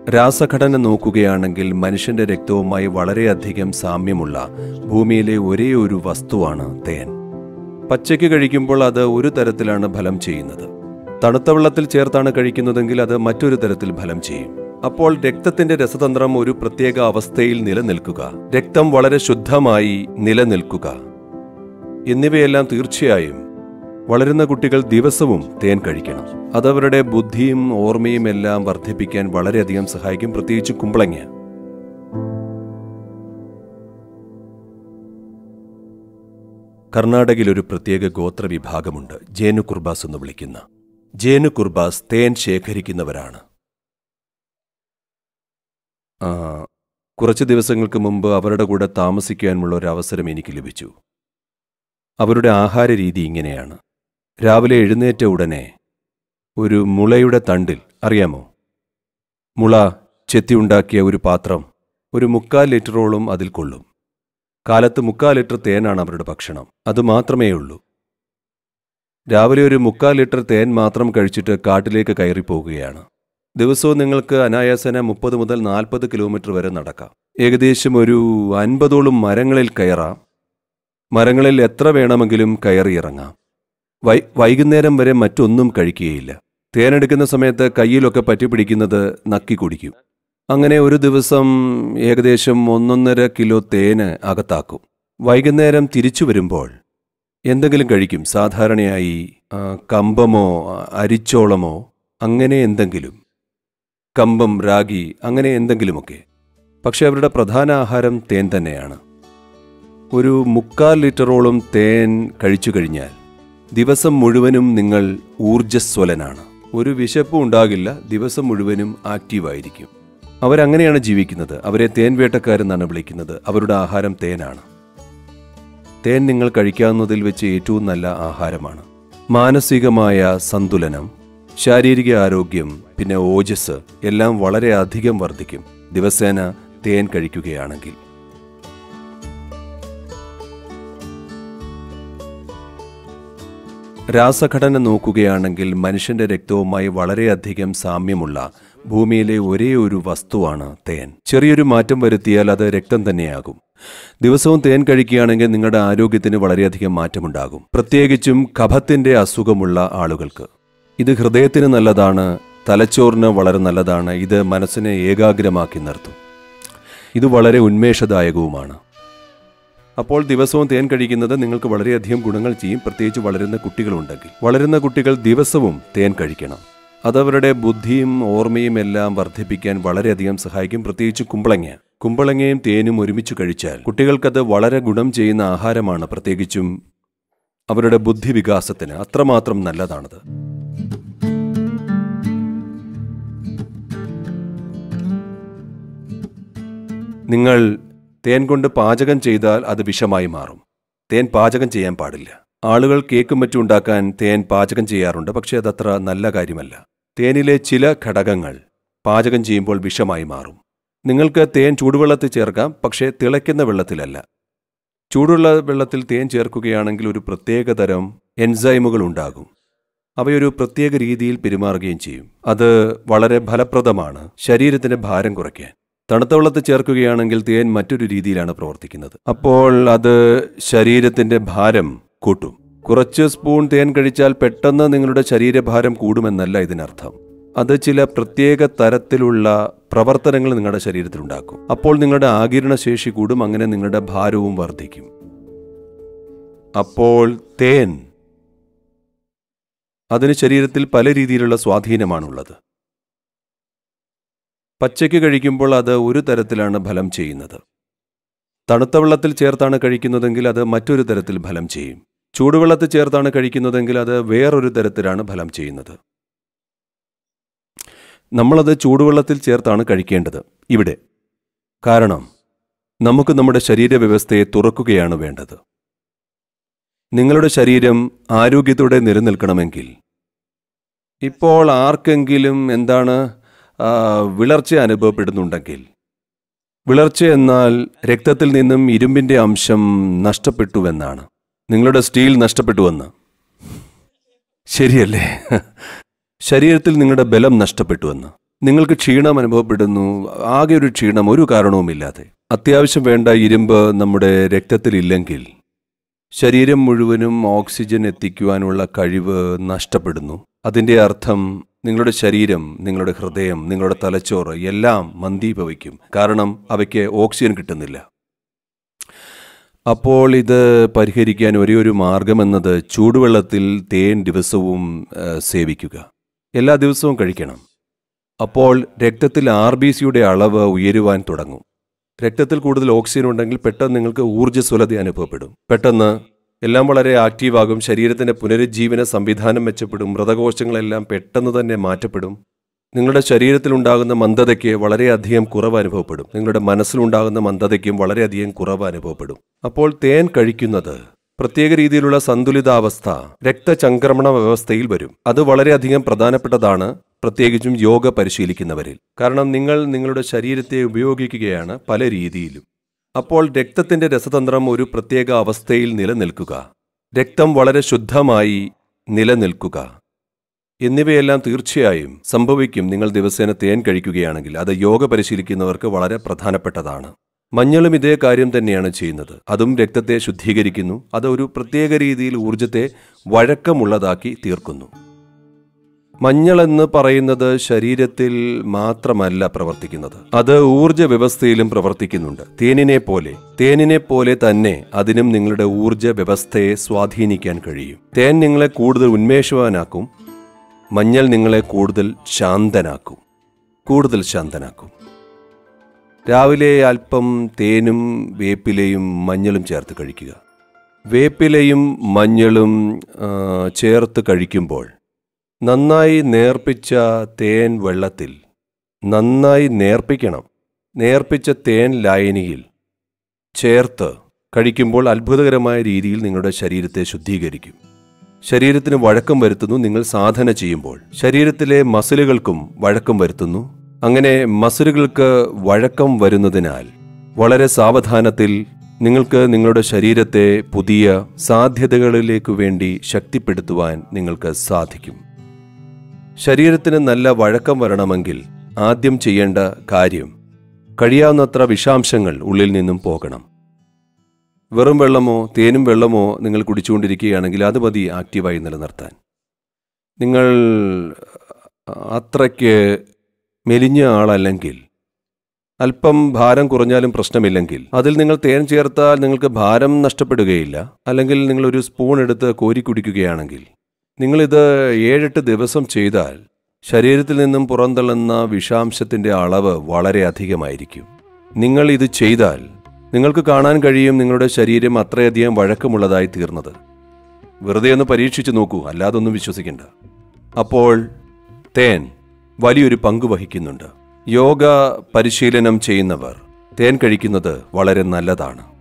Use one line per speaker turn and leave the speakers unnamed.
രാസഘടന നോക്കുകയാണെങ്കിൽ മനുഷ്യന്റെ രക്തവുമായി വളരെയധികം സാമ്യമുള്ള ഭൂമിയിലെ ഒരേ ഒരു വസ്തുവാണ് തേൻ പച്ചയ്ക്ക് കഴിക്കുമ്പോൾ അത് ഒരു തരത്തിലാണ് ഫലം ചെയ്യുന്നത് തണുത്ത വെള്ളത്തിൽ ചേർത്താണ് കഴിക്കുന്നതെങ്കിൽ അത് മറ്റൊരു തരത്തിൽ ഫലം ചെയ്യും അപ്പോൾ രക്തത്തിന്റെ രസതന്ത്രം ഒരു പ്രത്യേക അവസ്ഥയിൽ നിലനിൽക്കുക രക്തം വളരെ ശുദ്ധമായി നിലനിൽക്കുക എന്നിവയെല്ലാം തീർച്ചയായും വളരുന്ന കുട്ടികൾ ദിവസവും തേൻ കഴിക്കണം അതവരുടെ ബുദ്ധിയും ഓർമ്മയും എല്ലാം വർദ്ധിപ്പിക്കാൻ വളരെയധികം സഹായിക്കും പ്രത്യേകിച്ച് കുമ്പളങ്ങ കർണാടകയിൽ ഒരു പ്രത്യേക ഗോത്ര വിഭാഗമുണ്ട് ജേനു കുർബാസ് എന്ന് വിളിക്കുന്ന ജേനു കുർബാസ് തേൻ ശേഖരിക്കുന്നവരാണ് ആ, കുറച്ച് ദിവസങ്ങൾക്ക് മുമ്പ് അവരുടെ കൂടെ താമസിക്കാനുള്ള ഒരു അവസരം എനിക്ക് ലഭിച്ചു അവരുടെ ആഹാര രീതി ഇങ്ങനെയാണ് രാവിലെ എഴുന്നേറ്റ ഉടനെ ഒരു മുളയുടെ തണ്ടിൽ അറിയാമോ മുള ചെത്തിയുണ്ടാക്കിയ ഒരു പാത്രം ഒരു മുക്കാൽ ലിറ്ററോളം അതിൽ കൊള്ളും കാലത്ത് മുക്കാൽ ലിറ്റർ തേനാണ് അവരുടെ ഭക്ഷണം അത് മാത്രമേ ഉള്ളൂ രാവിലെ ഒരു മുക്കാൽ ലിറ്റർ തേൻ മാത്രം കഴിച്ചിട്ട് കാട്ടിലേക്ക് കയറിപ്പോവുകയാണ് ദിവസവും നിങ്ങൾക്ക് അനായാസന മുപ്പത് മുതൽ നാൽപ്പത് കിലോമീറ്റർ വരെ നടക്കാം ഏകദേശം ഒരു അൻപതോളം മരങ്ങളിൽ കയറാം മരങ്ങളിൽ എത്ര വേണമെങ്കിലും കയറിയിറങ്ങാം വൈ വൈകുന്നേരം വരെ മറ്റൊന്നും കഴിക്കുകയില്ല തേനെടുക്കുന്ന സമയത്ത് കയ്യിലൊക്കെ പറ്റിപ്പിടിക്കുന്നത് നക്കി കുടിക്കും അങ്ങനെ ഒരു ദിവസം ഏകദേശം ഒന്നൊന്നര കിലോ തേന് അകത്താക്കും വൈകുന്നേരം തിരിച്ചു വരുമ്പോൾ എന്തെങ്കിലും കഴിക്കും സാധാരണയായി ആ, കമ്പമോ ആ, അരിച്ചോളമോ അങ്ങനെ എന്തെങ്കിലും കമ്പം രാഗി അങ്ങനെ എന്തെങ്കിലുമൊക്കെ പക്ഷെ അവരുടെ പ്രധാന ആഹാരം തേൻ തന്നെയാണ് ഒരു മുക്കാൽ ലിറ്ററോളം തേൻ കഴിച്ചു കഴിഞ്ഞാൽ ദിവസം മുഴുവനും നിങ്ങൾ ഊർജ്ജസ്വലനാണ് ഒരു വിശപ്പും ഉണ്ടാകില്ല ദിവസം മുഴുവനും ആക്റ്റീവായിരിക്കും അവരങ്ങനെയാണ് ജീവിക്കുന്നത് അവരെ തേൻ വേട്ടക്കാരെന്നാണ് വിളിക്കുന്നത് അവരുടെ ആഹാരം തേനാണ് തേൻ നിങ്ങൾ കഴിക്കാവുന്നതിൽ വെച്ച് ഏറ്റവും നല്ല ആഹാരമാണ് മാനസികമായ സന്തുലനം ശാരീരിക ആരോഗ്യം പിന്നെ ഓജസ് എല്ലാം വളരെ അധികം വർദ്ധിക്കും ദിവസേന തേൻ കഴിക്കുകയാണെങ്കിൽ രാസഘടന നോക്കുകയാണെങ്കിൽ മനുഷ്യന്റെ രക്തവുമായി വളരെയധികം സാമ്യമുള്ള ഭൂമിയിലെ ഒരേ ഒരു വസ്തുവാണ് തേൻ ചെറിയൊരു മാറ്റം വരുത്തിയാൽ അത് രക്തം തന്നെയാകും ദിവസവും തേൻ കഴിക്കുകയാണെങ്കിൽ നിങ്ങളുടെ ആരോഗ്യത്തിന് വളരെയധികം മാറ്റമുണ്ടാകും പ്രത്യേകിച്ചും കഫത്തിന്റെ അസുഖമുള്ള ആളുകൾക്ക് ഇത് ഹൃദയത്തിന് നല്ലതാണ് തലച്ചോറിന് വളരെ നല്ലതാണ് ഇത് മനസ്സിനെ ഏകാഗ്രമാക്കി നിർത്തും ഇത് വളരെ ഉന്മേഷദായകവുമാണ് അപ്പോൾ ദിവസവും തേൻ കഴിക്കുന്നത് നിങ്ങൾക്ക് വളരെയധികം ഗുണങ്ങൾ ചെയ്യും പ്രത്യേകിച്ച് വളരുന്ന കുട്ടികളുണ്ടെങ്കിൽ വളരുന്ന കുട്ടികൾ ദിവസവും തേൻ കഴിക്കണം അതവരുടെ ബുദ്ധിയും ഓർമ്മയും എല്ലാം വർദ്ധിപ്പിക്കാൻ വളരെയധികം സഹായിക്കും പ്രത്യേകിച്ച് കുമ്പളങ്ങ കുമ്പളങ്ങയും തേനും ഒരുമിച്ച് കഴിച്ചാൽ കുട്ടികൾക്കത് വളരെ ഗുണം ചെയ്യുന്ന ആഹാരമാണ് പ്രത്യേകിച്ചും അവരുടെ ബുദ്ധി വികാസത്തിന് അത്രമാത്രം നല്ലതാണത് നിങ്ങൾ തേൻ കൊണ്ട് പാചകം ചെയ്താൽ അത് വിഷമായി മാറും തേൻ പാചകം ചെയ്യാൻ പാടില്ല ആളുകൾ കേക്കും മറ്റും ഉണ്ടാക്കാൻ തേൻ പാചകം ചെയ്യാറുണ്ട് പക്ഷേ അതത്ര നല്ല കാര്യമല്ല തേനിലെ ചില ഘടകങ്ങൾ പാചകം ചെയ്യുമ്പോൾ വിഷമായി മാറും നിങ്ങൾക്ക് തേൻ ചൂടുവെള്ളത്തിൽ ചേർക്കാം പക്ഷേ തിളയ്ക്കുന്ന വെള്ളത്തിലല്ല ചൂടുള്ള വെള്ളത്തിൽ തേൻ ചേർക്കുകയാണെങ്കിൽ ഒരു പ്രത്യേക തരം എൻസൈമുകൾ ഉണ്ടാകും അവയൊരു പ്രത്യേക രീതിയിൽ പെരുമാറുകയും ചെയ്യും അത് വളരെ ഫലപ്രദമാണ് ശരീരത്തിന്റെ ഭാരം കുറയ്ക്കാൻ തണുത്ത വെള്ളത്തിൽ ചേർക്കുകയാണെങ്കിൽ തേൻ മറ്റൊരു രീതിയിലാണ് പ്രവർത്തിക്കുന്നത് അപ്പോൾ അത് ശരീരത്തിന്റെ ഭാരം കൂട്ടും കുറച്ച് സ്പൂൺ തേൻ കഴിച്ചാൽ പെട്ടെന്ന് നിങ്ങളുടെ ശരീരഭാരം കൂടുമെന്നല്ല ഇതിനർത്ഥം അത് ചില പ്രത്യേക തരത്തിലുള്ള പ്രവർത്തനങ്ങൾ നിങ്ങളുടെ ശരീരത്തിലുണ്ടാക്കും അപ്പോൾ നിങ്ങളുടെ ആകിരണ ശേഷി കൂടും അങ്ങനെ നിങ്ങളുടെ ഭാരവും വർദ്ധിക്കും അപ്പോൾ തേൻ അതിന് ശരീരത്തിൽ പല രീതിയിലുള്ള സ്വാധീനമാണുള്ളത് പച്ചയ്ക്ക് കഴിക്കുമ്പോൾ അത് ഒരു തരത്തിലാണ് ഫലം ചെയ്യുന്നത് തണുത്ത വെള്ളത്തിൽ ചേർത്താണ് കഴിക്കുന്നതെങ്കിൽ അത് മറ്റൊരു തരത്തിൽ ഫലം ചെയ്യും ചൂടുവെള്ളത്തിൽ ചേർത്താണ് കഴിക്കുന്നതെങ്കിൽ അത് വേറൊരു തരത്തിലാണ് ഫലം ചെയ്യുന്നത് നമ്മളത് ചൂടുവെള്ളത്തിൽ ചേർത്താണ് കഴിക്കേണ്ടത് ഇവിടെ കാരണം നമുക്ക് നമ്മുടെ ശരീരവ്യവസ്ഥയെ തുറക്കുകയാണ് വേണ്ടത് നിങ്ങളുടെ ശരീരം ആരോഗ്യത്തോടെ നിലനിൽക്കണമെങ്കിൽ ഇപ്പോൾ ആർക്കെങ്കിലും എന്താണ് ആ, വിളർച്ച അനുഭവപ്പെടുന്നുണ്ടെങ്കിൽ വിളർച്ച എന്നാൽ രക്തത്തിൽ നിന്നും ഇരുമ്പിന്റെ അംശം നഷ്ടപ്പെട്ടുവെന്നാണ് നിങ്ങളുടെ സ്റ്റീൽ നഷ്ടപ്പെട്ടുവെന്ന് ശരിയല്ലേ ശരീരത്തിൽ നിങ്ങളുടെ ബലം നഷ്ടപ്പെട്ടുവെന്ന് നിങ്ങൾക്ക് ക്ഷീണം അനുഭവപ്പെടുന്നു ആകെ ഒരു ക്ഷീണം ഒരു കാരണവുമില്ലാതെ അത്യാവശ്യം വേണ്ട ഇരുമ്പ് നമ്മുടെ രക്തത്തിലില്ലെങ്കിൽ ശരീരം മുഴുവനും ഓക്സിജൻ എത്തിക്കുവാനുള്ള കഴിവ് നഷ്ടപ്പെടുന്നു അതിൻ്റെ അർത്ഥം നിങ്ങളുടെ ശരീരം നിങ്ങളുടെ ഹൃദയം നിങ്ങളുടെ തലച്ചോറ് എല്ലാം മന്ദീഭവിക്കും കാരണം അവയ്ക്ക് ഓക്സിജൻ കിട്ടുന്നില്ല അപ്പോൾ ഇത് പരിഹരിക്കാൻ ഒരേ ഒരു മാർഗമെന്നത് ചൂടുവെള്ളത്തിൽ തേൻ ദിവസവും ആ, സേവിക്കുക എല്ലാ ദിവസവും കഴിക്കണം അപ്പോൾ രക്തത്തിൽ ആർ ബി സിയുടെ അളവ് ഉയരുവാൻ തുടങ്ങും രക്തത്തിൽ കൂടുതൽ ഓക്സിജൻ ഉണ്ടെങ്കിൽ പെട്ടെന്ന് നിങ്ങൾക്ക് ഊർജ്ജസ്വലത അനുഭവപ്പെടും പെട്ടെന്ന് എല്ലാം വളരെ ആക്റ്റീവാകും ശരീരത്തിന്റെ പുനരുജ്ജീവന സംവിധാനം മെച്ചപ്പെടും മൃതകോശങ്ങളെല്ലാം പെട്ടെന്ന് തന്നെ മാറ്റപ്പെടും നിങ്ങളുടെ ശരീരത്തിലുണ്ടാകുന്ന മന്ദതയ്ക്ക് വളരെയധികം കുറവ് അനുഭവപ്പെടും നിങ്ങളുടെ മനസ്സിലുണ്ടാകുന്ന മന്ദതയ്ക്കും വളരെയധികം കുറവ് അനുഭവപ്പെടും അപ്പോൾ തേൻ കഴിക്കുന്നത് പ്രത്യേക രീതിയിലുള്ള സന്തുലിതാവസ്ഥ രക്തചംക്രമണ വ്യവസ്ഥയിൽ വരും അത് വളരെയധികം പ്രധാനപ്പെട്ടതാണ് പ്രത്യേകിച്ചും യോഗ പരിശീലിക്കുന്നവരിൽ കാരണം നിങ്ങൾ നിങ്ങളുടെ ശരീരത്തെ ഉപയോഗിക്കുകയാണ് പല രീതിയിലും അപ്പോൾ രക്തത്തിന്റെ രസതന്ത്രം ഒരു പ്രത്യേക അവസ്ഥയിൽ നിലനിൽക്കുക രക്തം വളരെ ശുദ്ധമായി നിലനിൽക്കുക എന്നിവയെല്ലാം തീർച്ചയായും സംഭവിക്കും നിങ്ങൾ ദിവസേന തേൻ കഴിക്കുകയാണെങ്കിൽ അത് യോഗ പരിശീലിക്കുന്നവർക്ക് വളരെ പ്രധാനപ്പെട്ടതാണ് മഞ്ഞളും ഇതേ കാര്യം തന്നെയാണ് ചെയ്യുന്നത് അതും രക്തത്തെ ശുദ്ധീകരിക്കുന്നു അത് ഒരു പ്രത്യേക രീതിയിൽ ഊർജത്തെ വഴക്കമുള്ളതാക്കി തീർക്കുന്നു മഞ്ഞൾ എന്ന് പറയുന്നത് ശരീരത്തിൽ മാത്രമല്ല പ്രവർത്തിക്കുന്നത് അത് ഊർജ വ്യവസ്ഥയിലും പ്രവർത്തിക്കുന്നുണ്ട് തേനിനെ പോലെ തേനിനെ പോലെ തന്നെ അതിനും നിങ്ങളുടെ ഊർജ വ്യവസ്ഥയെ സ്വാധീനിക്കാൻ കഴിയും തേൻ നിങ്ങളെ കൂടുതൽ ഉന്മേഷവാനാക്കും മഞ്ഞൾ നിങ്ങളെ കൂടുതൽ ശാന്തനാക്കും കൂടുതൽ ശാന്തനാക്കും രാവിലെ അല്പം തേനും വേപ്പിലയും മഞ്ഞളും ചേർത്ത് കഴിക്കുക വേപ്പിലയും മഞ്ഞളും ആ, ചേർത്ത് കഴിക്കുമ്പോൾ നന്നായി നേർപ്പിച്ച തേൻ വെള്ളത്തിൽ നന്നായി നേർപ്പിക്കണം നേർപ്പിച്ച തേൻ ലായനിയിൽ ചേർത്ത് കഴിക്കുമ്പോൾ അത്ഭുതകരമായ രീതിയിൽ നിങ്ങളുടെ ശരീരത്തെ ശുദ്ധീകരിക്കും ശരീരത്തിന് വഴക്കം വരുത്തുന്നു നിങ്ങൾ സാധന ചെയ്യുമ്പോൾ ശരീരത്തിലെ മസിലുകൾക്കും വഴക്കം വരുത്തുന്നു അങ്ങനെ മസിലുകൾക്ക് വഴക്കം വരുന്നതിനാൽ വളരെ സാവധാനത്തിൽ നിങ്ങൾക്ക് നിങ്ങളുടെ ശരീരത്തെ പുതിയ സാധ്യതകളിലേക്ക് വേണ്ടി ശക്തിപ്പെടുത്തുവാൻ നിങ്ങൾക്ക് സാധിക്കും ശരീരത്തിന് നല്ല വഴക്കം വരണമെങ്കിൽ ആദ്യം ചെയ്യേണ്ട കാര്യം കഴിയാവുന്നത്ര വിഷാംശങ്ങൾ ഉള്ളിൽ നിന്നും പോകണം വെറും വെള്ളമോ തേനും വെള്ളമോ നിങ്ങൾ കുടിച്ചുകൊണ്ടിരിക്കുകയാണെങ്കിൽ അത് മതി ആക്റ്റീവായി നിലനിർത്താൻ നിങ്ങൾ അത്രയ്ക്ക് മെലിഞ്ഞ ആളല്ലെങ്കിൽ അല്പം ഭാരം കുറഞ്ഞാലും പ്രശ്നമില്ലെങ്കിൽ അതിൽ നിങ്ങൾ തേൻ ചേർത്താൽ നിങ്ങൾക്ക് ഭാരം നഷ്ടപ്പെടുകയില്ല അല്ലെങ്കിൽ നിങ്ങൾ ഒരു സ്പൂൺ എടുത്ത് കോരി കുടിക്കുകയാണെങ്കിൽ നിങ്ങളിത് ഏഴെട്ട് ദിവസം ചെയ്താൽ ശരീരത്തിൽ നിന്നും പുറന്തള്ളുന്ന വിഷാംശത്തിന്റെ അളവ് വളരെ അധികമായിരിക്കും നിങ്ങൾ ഇത് ചെയ്താൽ നിങ്ങൾക്ക് കാണാൻ കഴിയും നിങ്ങളുടെ ശരീരം അത്രയധികം വഴക്കമുള്ളതായി തീർന്നത് വെറുതെ ഒന്ന് പരീക്ഷിച്ചു നോക്കൂ അല്ലാതൊന്നും വിശ്വസിക്കണ്ട അപ്പോൾ തേൻ വലിയൊരു പങ്ക് വഹിക്കുന്നുണ്ട് യോഗ പരിശീലനം ചെയ്യുന്നവർ തേൻ കഴിക്കുന്നത് വളരെ നല്ലതാണ്